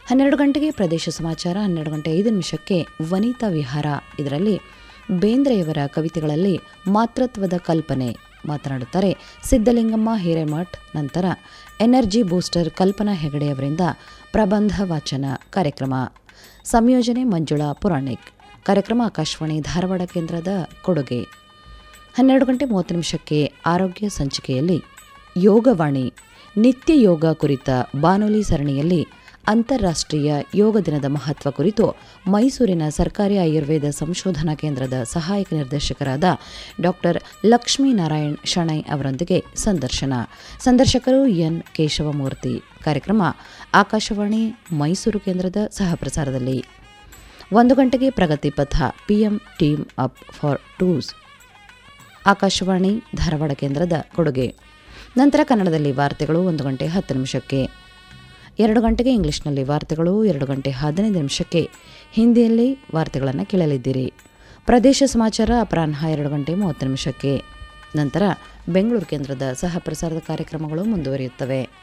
ಹನ್ನೆರಡು ಗಂಟೆಗೆ ಪ್ರದೇಶ ಸಮಾಚಾರ ಹನ್ನೆರಡು ಗಂಟೆ ಐದು ನಿಮಿಷಕ್ಕೆ ವನಿತಾ ವಿಹಾರ ಇದರಲ್ಲಿ ಬೇಂದ್ರೆಯವರ ಕವಿತೆಗಳಲ್ಲಿ ಮಾತೃತ್ವದ ಕಲ್ಪನೆ ಮಾತನಾಡುತ್ತಾರೆ ಸಿದ್ದಲಿಂಗಮ್ಮ ಹಿರೇಮಠ್ ನಂತರ ಎನರ್ಜಿ ಬೂಸ್ಟರ್ ಕಲ್ಪನಾ ಹೆಗಡೆಯವರಿಂದ ಪ್ರಬಂಧ ವಾಚನ ಕಾರ್ಯಕ್ರಮ ಸಂಯೋಜನೆ ಮಂಜುಳಾ ಪುರಾಣಿಕ್ ಕಾರ್ಯಕ್ರಮ ಆಕಾಶವಾಣಿ ಧಾರವಾಡ ಕೇಂದ್ರದ ಕೊಡುಗೆ ಹನ್ನೆರಡು ಗಂಟೆ ಮೂವತ್ತು ನಿಮಿಷಕ್ಕೆ ಆರೋಗ್ಯ ಸಂಚಿಕೆಯಲ್ಲಿ ಯೋಗವಾಣಿ ನಿತ್ಯ ಯೋಗ ಕುರಿತ ಬಾನುಲಿ ಸರಣಿಯಲ್ಲಿ ಅಂತಾರಾಷ್ಟ್ರೀಯ ಯೋಗ ದಿನದ ಮಹತ್ವ ಕುರಿತು ಮೈಸೂರಿನ ಸರ್ಕಾರಿ ಆಯುರ್ವೇದ ಸಂಶೋಧನಾ ಕೇಂದ್ರದ ಸಹಾಯಕ ನಿರ್ದೇಶಕರಾದ ಡಾಕ್ಟರ್ ಲಕ್ಷ್ಮೀನಾರಾಯಣ್ ಶಣೈ ಅವರೊಂದಿಗೆ ಸಂದರ್ಶನ ಸಂದರ್ಶಕರು ಎನ್ ಕೇಶವಮೂರ್ತಿ ಕಾರ್ಯಕ್ರಮ ಆಕಾಶವಾಣಿ ಮೈಸೂರು ಕೇಂದ್ರದ ಸಹಪ್ರಸಾರದಲ್ಲಿ ಒಂದು ಗಂಟೆಗೆ ಪ್ರಗತಿ ಪಥ P M team up for twos Akashvani Dharwad ಕೇಂದ್ರದ ಕೊಡುಗೆ ನಂತರ ಕನ್ನಡದಲ್ಲಿ ವಾರ್ತೆಗಳು ಒಂದು ಗಂಟೆ ಹತ್ತು ನಿಮಿಷಕ್ಕೆ ಎರಡು ಗಂಟೆಗೆ ಇಂಗ್ಲಿಷ್ನಲ್ಲಿ ವಾರ್ತೆಗಳು ಎರಡು ಗಂಟೆ ಹದಿನೈದು ನಿಮಿಷಕ್ಕೆ ಹಿಂದಿಯಲ್ಲಿ ವಾರ್ತೆಗಳನ್ನು ಕೇಳಲಿದ್ದೀರಿ ಪ್ರದೇಶ ಸಮಾಚಾರ ಅಪರಾಹ್ನ ಎರಡು ಗಂಟೆ ಮೂವತ್ತು ನಿಮಿಷಕ್ಕೆ ನಂತರ ಬೆಂಗಳೂರು ಕೇಂದ್ರದ ಸಹ ಪ್ರಸಾರದ ಕಾರ್ಯಕ್ರಮಗಳು ಮುಂದುವರಿಯುತ್ತವೆ